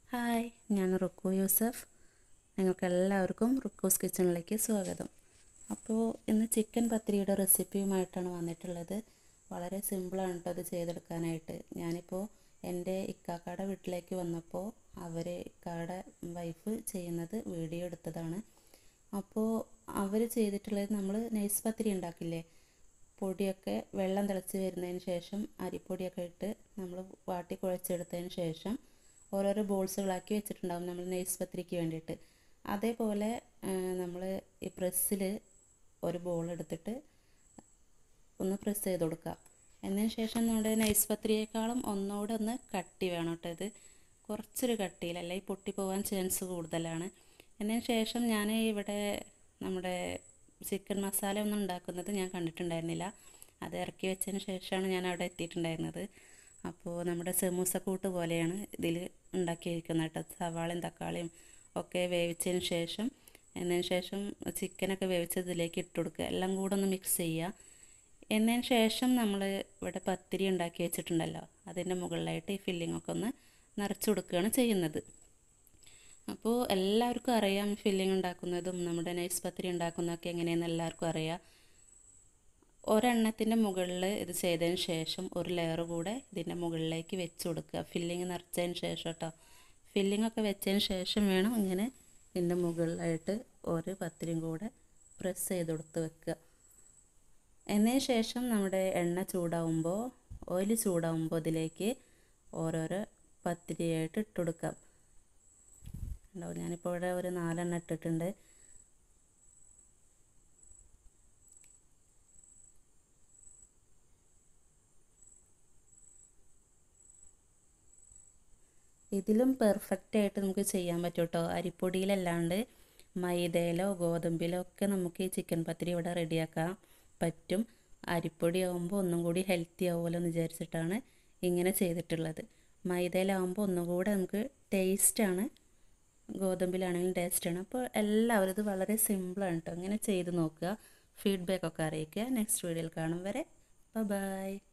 hi ഞാൻ റുക്കു യൂസഫ് നിങ്ങൾക്ക് എല്ലാവർക്കും റുക്കൂസ് കിച്ചണിലേക്ക് സ്വാഗതം അപ്പോൾ ഇന്ന് ചിക്കൻ പത്തിരിയുടെ റെസിപ്പിയുമായിട്ടാണ് വന്നിട്ടുള്ളത് വളരെ സിമ്പിളാണ് കേട്ടോ അത് ചെയ്തെടുക്കാനായിട്ട് ഞാനിപ്പോൾ എൻ്റെ ഇക്കാക്കയുടെ വീട്ടിലേക്ക് വന്നപ്പോൾ അവർ ഇക്കാടെ വൈഫ് ചെയ്യുന്നത് വീഡിയോ എടുത്തതാണ് അപ്പോൾ അവർ ചെയ്തിട്ടുള്ളത് നമ്മൾ നൈസ് പത്തിരി ഉണ്ടാക്കില്ലേ പൊടിയൊക്കെ വെള്ളം തിളച്ച് വരുന്നതിന് ശേഷം അരിപ്പൊടിയൊക്കെ ഇട്ട് നമ്മൾ വാട്ടി കുഴച്ചെടുത്തതിന് ശേഷം ഓരോരോ ബോൾസുകളാക്കി വെച്ചിട്ടുണ്ടാകും നമ്മൾ നെയ്സ് പത്തിരിക്ക് വേണ്ടിയിട്ട് അതേപോലെ നമ്മൾ ഈ പ്രസ്സിൽ ഒരു ബോൾ എടുത്തിട്ട് ഒന്ന് പ്രസ് ചെയ്ത് കൊടുക്കുക എന്നതിന് ശേഷം നമ്മുടെ നൈസ് പത്തിരിയേക്കാളും ഒന്നുകൂടെ ഒന്ന് കട്ടി വേണം കേട്ടോ ഇത് കുറച്ചൊരു കട്ടിയിൽ അല്ലെങ്കിൽ പൊട്ടിപ്പോകാൻ ചാൻസ് കൂടുതലാണ് എന്നതിന് ശേഷം ഞാൻ ഇവിടെ നമ്മുടെ ചിക്കൻ മസാല ഒന്നും ഉണ്ടാക്കുന്നത് ഞാൻ കണ്ടിട്ടുണ്ടായിരുന്നില്ല അത് ഇറക്കി വെച്ചതിന് ശേഷമാണ് ഞാൻ അവിടെ എത്തിയിട്ടുണ്ടായിരുന്നത് അപ്പോൾ നമ്മുടെ സെമൂസക്കൂട്ട് പോലെയാണ് ഇതിൽ ഉണ്ടാക്കിയിരിക്കുന്നത് കേട്ടോ സവാളയും തക്കാളിയും ഒക്കെ വേവിച്ചതിന് ശേഷം എന്നതിന് ശേഷം ചിക്കനൊക്കെ വേവിച്ചത് ഇതിലേക്ക് ഇട്ട് കൊടുക്കുക എല്ലാം കൂടെ ഒന്ന് മിക്സ് ചെയ്യുക എന്നതിന് ശേഷം നമ്മൾ ഇവിടെ പത്തിരി ഉണ്ടാക്കി വെച്ചിട്ടുണ്ടല്ലോ അതിൻ്റെ മുകളിലായിട്ട് ഈ ഫില്ലിംഗ് ഒക്കെ ഒന്ന് നിറച്ച് കൊടുക്കുകയാണ് ചെയ്യുന്നത് അപ്പോൾ എല്ലാവർക്കും അറിയാം ഫില്ലിംഗ് ഉണ്ടാക്കുന്നതും നമ്മുടെ നൈസ് പത്തിരി ഉണ്ടാക്കുന്നതൊക്കെ എങ്ങനെയെന്ന് എല്ലാവർക്കും അറിയാം ഒരെണ്ണത്തിൻ്റെ മുകളിൽ ഇത് ചെയ്തതിന് ശേഷം ഒരു ലെയർ കൂടെ ഇതിൻ്റെ മുകളിലേക്ക് വെച്ച് കൊടുക്കുക ഫില്ലിങ് നിറച്ചതിന് ശേഷം കേട്ടോ ഫില്ലിംഗ് ഒക്കെ വെച്ചതിന് ശേഷം വേണം ഇങ്ങനെ ഇതിൻ്റെ മുകളിലായിട്ട് ഒരു പത്തിരിയും കൂടെ പ്രസ് ചെയ്ത് കൊടുത്ത് വെക്കുക എന്നതിന് ശേഷം നമ്മുടെ എണ്ണ ചൂടാവുമ്പോൾ ഓയിൽ ചൂടാവുമ്പോൾ ഇതിലേക്ക് ഓരോരോ പത്തിരിയായിട്ട് ഇട്ട് കൊടുക്കാം ഉണ്ടാവും ഞാനിപ്പോൾ ഇവിടെ ഒരു നാലെണ്ണം ഇട്ടിട്ടുണ്ട് ഇതിലും പെർഫെക്റ്റ് ആയിട്ട് നമുക്ക് ചെയ്യാൻ പറ്റും കേട്ടോ അരിപ്പൊടിയിലല്ലാണ്ട് മൈദയിലോ ഗോതമ്പിലോ ഒക്കെ നമുക്ക് ഈ ചിക്കൻ പത്തിരി ഇവിടെ റെഡിയാക്കാൻ പറ്റും അരിപ്പൊടി ആകുമ്പോൾ ഒന്നും കൂടി ഹെൽത്തി ആവുമല്ലോ എന്ന് വിചാരിച്ചിട്ടാണ് ഇങ്ങനെ ചെയ്തിട്ടുള്ളത് മൈദയിലാവുമ്പോൾ ഒന്നും കൂടെ നമുക്ക് ടേസ്റ്റാണ് ഗോതമ്പിലാണെങ്കിലും ടേസ്റ്റാണ് അപ്പോൾ എല്ലാവരും ഇത് വളരെ സിമ്പിളാണ് കേട്ടോ ഇങ്ങനെ ചെയ്ത് നോക്കുക ഫീഡ്ബാക്ക് ഒക്കെ അറിയിക്കുക നെക്സ്റ്റ് വീഡിയോയിൽ കാണും വരെ ബൈ